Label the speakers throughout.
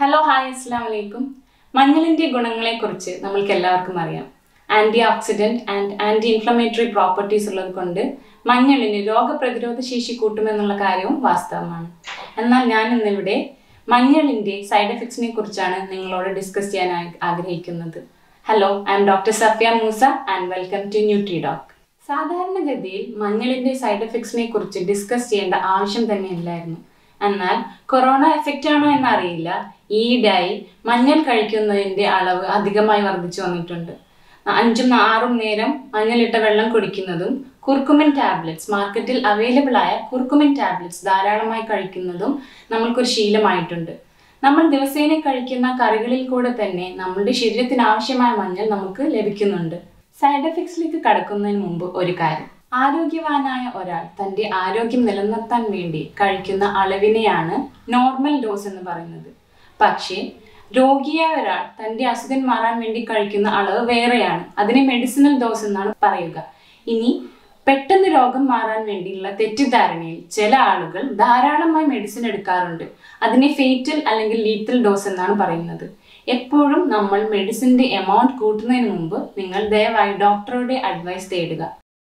Speaker 1: hello hi അസ്സാം വലൈക്കും മഞ്ഞളിൻ്റെ ഗുണങ്ങളെക്കുറിച്ച് നമ്മൾക്ക് എല്ലാവർക്കും അറിയാം antioxidant and anti inflammatory properties ഉള്ളത് കൊണ്ട് മഞ്ഞളിന് രോഗപ്രതിരോധ ശേഷി കൂട്ടുമെന്നുള്ള കാര്യവും വാസ്തവമാണ് എന്നാൽ ഞാൻ ഇന്നിവിടെ മഞ്ഞളിൻ്റെ സൈഡ് എഫക്ട്സിനെ കുറിച്ചാണ് നിങ്ങളോട് ഡിസ്കസ് ചെയ്യാൻ ആ- ആഗ്രഹിക്കുന്നത് hello I'm doctor Safiya Moosa and welcome to Nutri Doc സാധാരണഗതിയിൽ മഞ്ഞളിന്റെ സൈഡ് എഫക്ട്സിനെ കുറിച്ച് ഡിസ്കസ് ചെയ്യേണ്ട ആവശ്യം തന്നെ ഇല്ലായിരുന്നു എന്നാൽ കൊറോണ എഫക്റ്റ് ആണോ എന്നറിയില്ല ഈയിടെയായി മഞ്ഞൾ കഴിക്കുന്നതിന്റെ അളവ് അധികമായി വർദ്ധിച്ചു വന്നിട്ടുണ്ട് അഞ്ചും ആറും നേരം മഞ്ഞളിട്ട വെള്ളം കുടിക്കുന്നതും കുർക്കുമിൻ ടാബ്ലറ്റ്സ് മാർക്കറ്റിൽ അവൈലബിൾ ആയ കുർക്കുമിൻ ടാബ്ലറ്റ്സ് ധാരാളമായി കഴിക്കുന്നതും നമ്മൾക്കൊരു ശീലമായിട്ടുണ്ട് നമ്മൾ ദിവസേന കഴിക്കുന്ന കറികളിൽ കൂടെ തന്നെ നമ്മുടെ ശരീരത്തിന് ആവശ്യമായ മഞ്ഞൾ നമുക്ക് ലഭിക്കുന്നുണ്ട് സൈഡ് എഫക്ട്സിലേക്ക് കടക്കുന്നതിന് മുമ്പ് ഒരു കാര്യം ആരോഗ്യവാനായ ഒരാൾ തൻ്റെ ആരോഗ്യം നിലനിർത്താൻ വേണ്ടി കഴിക്കുന്ന അളവിനെയാണ് നോർമൽ ഡോസ് എന്ന് പറയുന്നത് പക്ഷേ രോഗിയായ ഒരാൾ തൻ്റെ അസുഖം മാറാൻ വേണ്ടി കഴിക്കുന്ന അളവ് വേറെയാണ് അതിനെ മെഡിസിനൽ ഡോസ് എന്നാണ് പറയുക ഇനി പെട്ടെന്ന് രോഗം മാറാൻ വേണ്ടിയുള്ള തെറ്റിദ്ധാരണയിൽ ചില ആളുകൾ ധാരാളമായി മെഡിസിൻ എടുക്കാറുണ്ട് അതിനെ ഫേറ്റൽ അല്ലെങ്കിൽ ലീത്തൽ ഡോസ് എന്നാണ് പറയുന്നത് എപ്പോഴും നമ്മൾ മെഡിസിൻ്റെ എമൗണ്ട് കൂട്ടുന്നതിന് മുമ്പ് നിങ്ങൾ ദയവായി ഡോക്ടറുടെ അഡ്വൈസ് തേടുക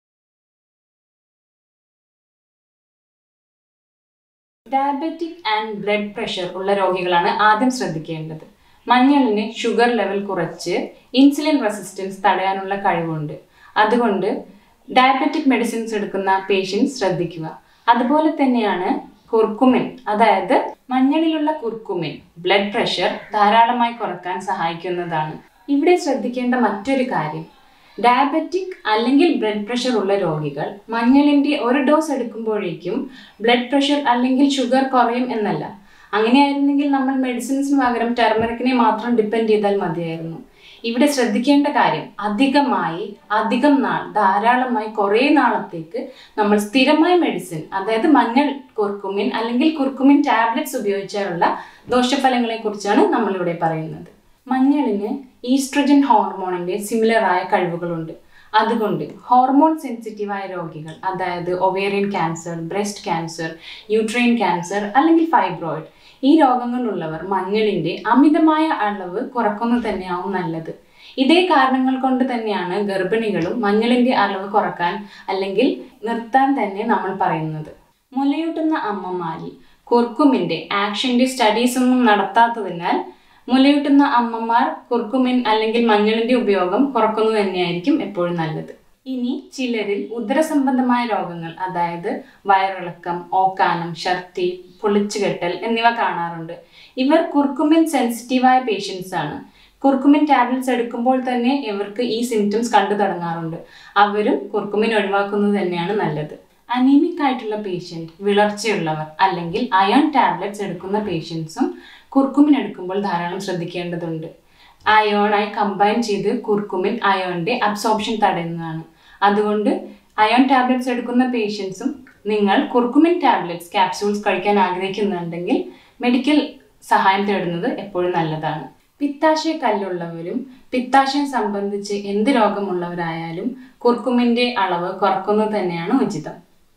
Speaker 1: ഡയബറ്റിക് ആൻഡ് ബ്ലഡ് പ്രഷർ ഉള്ള രോഗികളാണ് ആദ്യം ശ്രദ്ധിക്കേണ്ടത് മഞ്ഞളിന് ഷുഗർ ലെവൽ കുറച്ച് ഇൻസുലിൻ റെസിസ്റ്റൻസ് തടയാനുള്ള കഴിവുണ്ട് അതുകൊണ്ട് ഡയബറ്റിക് മെഡിസിൻസ് എടുക്കുന്ന പേഷ്യൻസ് ശ്രദ്ധിക്കുക അതുപോലെ തന്നെയാണ് കുർക്കുമിൻ അതായത് മഞ്ഞളിലുള്ള കുർക്കുമിൻ ബ്ലഡ് പ്രഷർ ധാരാളമായി കുറക്കാൻ സഹായിക്കുന്നതാണ് ഇവിടെ ശ്രദ്ധിക്കേണ്ട മറ്റൊരു കാര്യം ഡയബറ്റിക് അല്ലെങ്കിൽ ബ്ലഡ് പ്രഷർ ഉള്ള രോഗികൾ മഞ്ഞളിന്റെ ഒരു ഡോസ് എടുക്കുമ്പോഴേക്കും ബ്ലഡ് പ്രഷർ അല്ലെങ്കിൽ ഷുഗർ കുറയും എന്നല്ല അങ്ങനെയായിരുന്നെങ്കിൽ നമ്മൾ മെഡിസിൻസിന് പകരം ടെർമറിക്കിനെ മാത്രം ഡിപ്പെൻഡ് ചെയ്താൽ മതിയായിരുന്നു ഇവിടെ ശ്രദ്ധിക്കേണ്ട കാര്യം അധികമായി അധികം നാൾ ധാരാളമായി കുറേ നാളത്തേക്ക് നമ്മൾ സ്ഥിരമായ മെഡിസിൻ അതായത് മഞ്ഞൾ കുർക്കുമിൻ അല്ലെങ്കിൽ കുർക്കുമിൻ ടാബ്ലറ്റ്സ് ഉപയോഗിച്ചാലുള്ള ദോഷഫലങ്ങളെ കുറിച്ചാണ് നമ്മളിവിടെ പറയുന്നത് മഞ്ഞളിന് ഈസ്ട്രജൻ ഹോർമോണിന്റെ സിമിലർ ആയ കഴിവുകളുണ്ട് അതുകൊണ്ട് ഹോർമോൺ സെൻസിറ്റീവായ രോഗികൾ അതായത് ovarian cancer breast cancer uterine cancer അല്ലെങ്കിൽ ഫൈബ്രോയിഡ് ഈ രോഗങ്ങളുള്ളവർ മഞ്ഞളിന്റെ അമിതമായ അളവ് കുറക്കുന്നത് തന്നെയാവും നല്ലത് ഇതേ കാരണങ്ങൾ കൊണ്ട് തന്നെയാണ് ഗർഭിണികളും മഞ്ഞളിന്റെ അളവ് കുറക്കാൻ അല്ലെങ്കിൽ നിർത്താൻ തന്നെ നമ്മൾ പറയുന്നത് മുലയൂട്ടുന്ന അമ്മമാരിൽ കുർക്കുമിന്റെ ആക്ഷന്റെ സ്റ്റഡീസ് ഒന്നും നടത്താത്തതിനാൽ മുലയൂട്ടുന്ന അമ്മമാർ കുർക്കുമിൻ അല്ലെങ്കിൽ മഞ്ഞളിന്റെ ഉപയോഗം കുറക്കുന്നത് തന്നെയായിരിക്കും എപ്പോഴും നല്ലത് ഇനി ചിലരിൽ ഉദരസംബന്ധമായ രോഗങ്ങൾ അതായത് വയറിളക്കം ഓക്കാനം ഛർദി പൊളിച്ചുകെട്ടൽ എന്നിവ കാണാറുണ്ട് ഇവർ കുർക്കുമിൻ സെൻസിറ്റീവായ പേഷ്യൻസ് ആണ് കുർക്കുമിൻ ടാബ്ലറ്റ്സ് എടുക്കുമ്പോൾ തന്നെ ഇവർക്ക് ഈ സിംറ്റംസ് കണ്ടു തുടങ്ങാറുണ്ട് അവരും കുർക്കുമിൻ ഒഴിവാക്കുന്നത് തന്നെയാണ് നല്ലത് അനീമിക് ആയിട്ടുള്ള പേഷ്യൻറ്റ് വിളർച്ചയുള്ളവർ അല്ലെങ്കിൽ അയൺ ടാബ്ലറ്റ്സ് എടുക്കുന്ന പേഷ്യൻസും കുർക്കുമിൻ എടുക്കുമ്പോൾ ധാരാളം ശ്രദ്ധിക്കേണ്ടതുണ്ട് അയോണായി കമ്പൈൻ ചെയ്ത് കുർക്കുമിൻ അയോണിന്റെ അബ്സോർപ്ഷൻ തടയുന്നതാണ് അതുകൊണ്ട് അയോൺ ടാബ്ലറ്റ്സ് എടുക്കുന്ന പേഷ്യൻസും നിങ്ങൾ കുർക്കുമിൻ ടാബ്ലറ്റ്സ് ക്യാപ്സ്യൂൾസ് കഴിക്കാൻ ആഗ്രഹിക്കുന്നുണ്ടെങ്കിൽ മെഡിക്കൽ സഹായം തേടുന്നത് എപ്പോഴും നല്ലതാണ് പിത്താശയ കല്ലുള്ളവരും പിത്താശയം സംബന്ധിച്ച് എന്ത് രോഗമുള്ളവരായാലും കുർക്കുമിന്റെ അളവ് കുറക്കുന്നത് തന്നെയാണ് ഉചിതം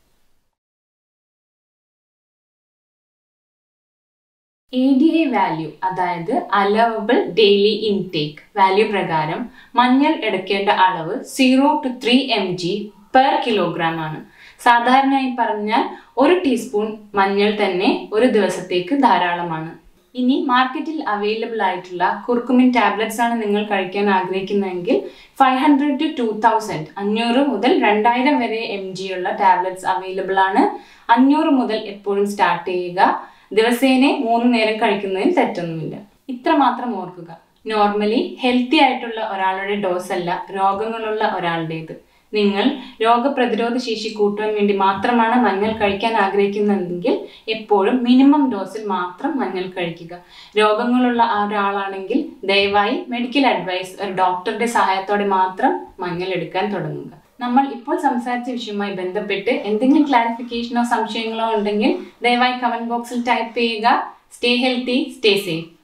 Speaker 1: എ ഡി എ വാല്യൂ അതായത് അലവബിൾ ഡെയിലി ഇൻടേക്ക് വാല്യൂ പ്രകാരം മഞ്ഞൾ എടുക്കേണ്ട അളവ് zero to three M G per kilogram ആണ് സാധാരണയായി പറഞ്ഞാൽ ഒരു ടീസ്പൂൺ മഞ്ഞൾ തന്നെ ഒരു ദിവസത്തേക്ക് ധാരാളമാണ് ഇനി മാർക്കറ്റിൽ അവൈലബിൾ ആയിട്ടുള്ള കുർക്കുമിൻ ടാബ്ലറ്റ്സ് ആണ് നിങ്ങൾ കഴിക്കാൻ ആഗ്രഹിക്കുന്നതെങ്കിൽ five hundred to two thousand അഞ്ഞൂറ് മുതൽ രണ്ടായിരം വരെ എം ജി ഉള്ള ടാബ്ലറ്റ്സ് അവൈലബിൾ ആണ് അഞ്ഞൂറ് മുതൽ എപ്പോഴും സ്റ്റാർട്ട് ചെയ്യുക ദിവസേന മൂന്ന് നേരം കഴിക്കുന്നതിൽ തെറ്റൊന്നുമില്ല ഇത്ര മാത്രം ഓർക്കുക നോർമലി ഹെൽത്തി ആയിട്ടുള്ള ഒരാളുടെ ഡോസ് അല്ല രോഗങ്ങളുള്ള ഒരാളുടേത് നിങ്ങൾ രോഗപ്രതിരോധ ശേഷി കൂട്ടുവാൻ വേണ്ടി മാത്രമാണ് മഞ്ഞൾ കഴിക്കാൻ ആഗ്രഹിക്കുന്നതെങ്കിൽ എപ്പോഴും മിനിമം ഡോസിൽ മാത്രം മഞ്ഞൾ കഴിക്കുക രോഗങ്ങളുള്ള ആ ഒരാളാണെങ്കിൽ ദയവായി മെഡിക്കൽ അഡ്വൈസ് ഒരു ഡോക്ടറുടെ സഹായത്തോടെ മാത്രം മഞ്ഞൾ എടുക്കാൻ തുടങ്ങുക നമ്മൾ ഇപ്പോൾ സംസാരിച്ച വിഷയവുമായി ബന്ധപ്പെട്ട് എന്തെങ്കിലും ക്ലാരിഫിക്കേഷനോ സംശയങ്ങളോ ഉണ്ടെങ്കിൽ ദയവായി കമന്റ് ബോക്സിൽ ടൈപ്പ് ചെയ്യുക സ്റ്റേ ഹെൽത്തി സ്റ്റേ സേഫ്